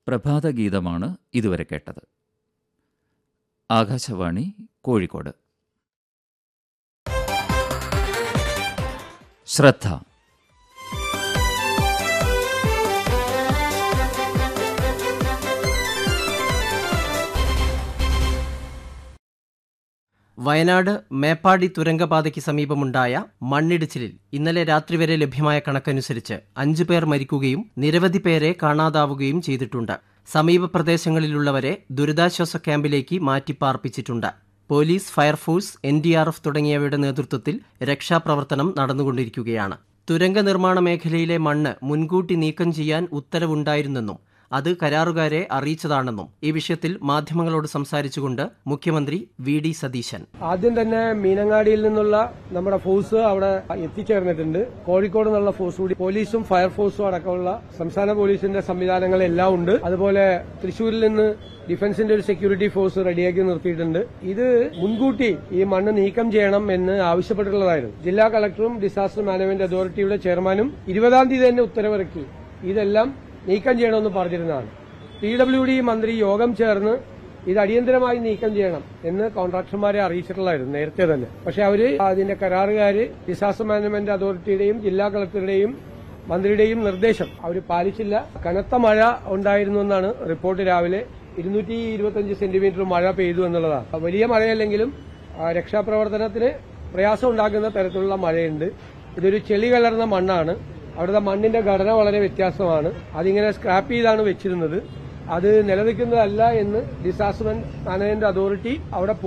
പ്രഭാതഗീതമാണ് ഇതുവരെ കേട്ടത് ആകാശവാണി കോഴിക്കോട് ശ്രദ്ധ വയനാട് മേപ്പാടി തുരങ്കപാതയ്ക്ക് സമീപമുണ്ടായ മണ്ണിടിച്ചിലിൽ ഇന്നലെ രാത്രി വരെ ലഭ്യമായ കണക്കനുസരിച്ച് അഞ്ചു പേർ മരിക്കുകയും നിരവധി പേരെ കാണാതാവുകയും ചെയ്തിട്ടുണ്ട് സമീപ പ്രദേശങ്ങളിലുള്ളവരെ ദുരിതാശ്വാസ ക്യാമ്പിലേക്ക് മാറ്റിപ്പാർപ്പിച്ചിട്ടുണ്ട് police fire force N D R F തുടങ്ങിയവയുടെ നേതൃത്വത്തിൽ രക്ഷാപ്രവർത്തനം നടന്നുകൊണ്ടിരിക്കുകയാണ് തുരങ്ക നിർമ്മാണ മേഖലയിലെ മണ്ണ് മുൻകൂട്ടി നീക്കം ചെയ്യാൻ ഉത്തരവുണ്ടായിരുന്നെന്നും അത് കരാറുകാരെ അറിയിച്ചതാണെന്നും ഈ വിഷയത്തിൽ മാധ്യമങ്ങളോട് സംസാരിച്ചുകൊണ്ട് മുഖ്യമന്ത്രി വി ഡി സതീശൻ ആദ്യം തന്നെ മീനങ്ങാടിയിൽ നിന്നുള്ള നമ്മുടെ ഫോഴ്സ് അവിടെ എത്തിച്ചേർന്നിട്ടുണ്ട് കോഴിക്കോട് നിന്നുള്ള ഫോഴ്സ് കൂടി പോലീസും ഫയർഫോഴ്സും അടക്കമുള്ള സംസ്ഥാന പോലീസിന്റെ സംവിധാനങ്ങളെല്ലാം ഉണ്ട് അതുപോലെ തൃശൂരിൽ നിന്ന് ഡിഫൻസിന്റെ ഒരു സെക്യൂരിറ്റി ഫോഴ്സ് റെഡിയാക്കി നിർത്തിയിട്ടുണ്ട് ഇത് മുൻകൂട്ടി ഈ മണ്ണ് നീക്കം ചെയ്യണം എന്ന് ആവശ്യപ്പെട്ടിട്ടുള്ളതായിരുന്നു ജില്ലാ കളക്ടറും ഡിസാസ്റ്റർ മാനേജ്മെന്റ് അതോറിറ്റിയുടെ ചെയർമാനും ഇരുപതാം തീയതി തന്നെ ഉത്തരവിറക്കി ഇതെല്ലാം നീക്കം ചെയ്യണമെന്ന് പറഞ്ഞിരുന്നതാണ് പി ഡബ്ല്യു ഡി മന്ത്രി യോഗം ചേർന്ന് ഇത് അടിയന്തരമായി നീക്കം ചെയ്യണം എന്ന് കോൺട്രാക്ടർമാരെ അറിയിച്ചിട്ടുള്ളതായിരുന്നു നേരത്തെ തന്നെ പക്ഷെ അവര് അതിന്റെ കരാറുകാര് ഡിസാസ്റ്റർ മാനേജ്മെന്റ് അതോറിറ്റിയുടെയും ജില്ലാ കളക്ടറുടെയും മന്ത്രിയുടെയും നിർദ്ദേശം അവർ പാലിച്ചില്ല കനത്ത മഴ ഉണ്ടായിരുന്നു എന്നാണ് റിപ്പോർട്ട് രാവിലെ ഇരുന്നൂറ്റി ഇരുപത്തിയഞ്ച് സെന്റിമീറ്റർ മഴ പെയ്തു എന്നുള്ളതാണ് വലിയ മഴയല്ലെങ്കിലും ആ, രക്ഷാപ്രവർത്തനത്തിന് പ്രയാസം ഉണ്ടാക്കുന്ന തരത്തിലുള്ള മഴയുണ്ട് ഇതൊരു ചെളി കലർന്ന മണ്ണാണ് അവിടുത്തെ മണ്ണിന്റെ ഘടന വളരെ വ്യത്യാസമാണ് അതിങ്ങനെ സ്ക്രാപ്പ് ചെയ്താണ് വെച്ചിരുന്നത് അത് നിലനിൽക്കുന്നതല്ല എന്ന് ഡിസാസ്റ്റർ മാനേജ്മെന്റ് അതോറിറ്റി അവിടെ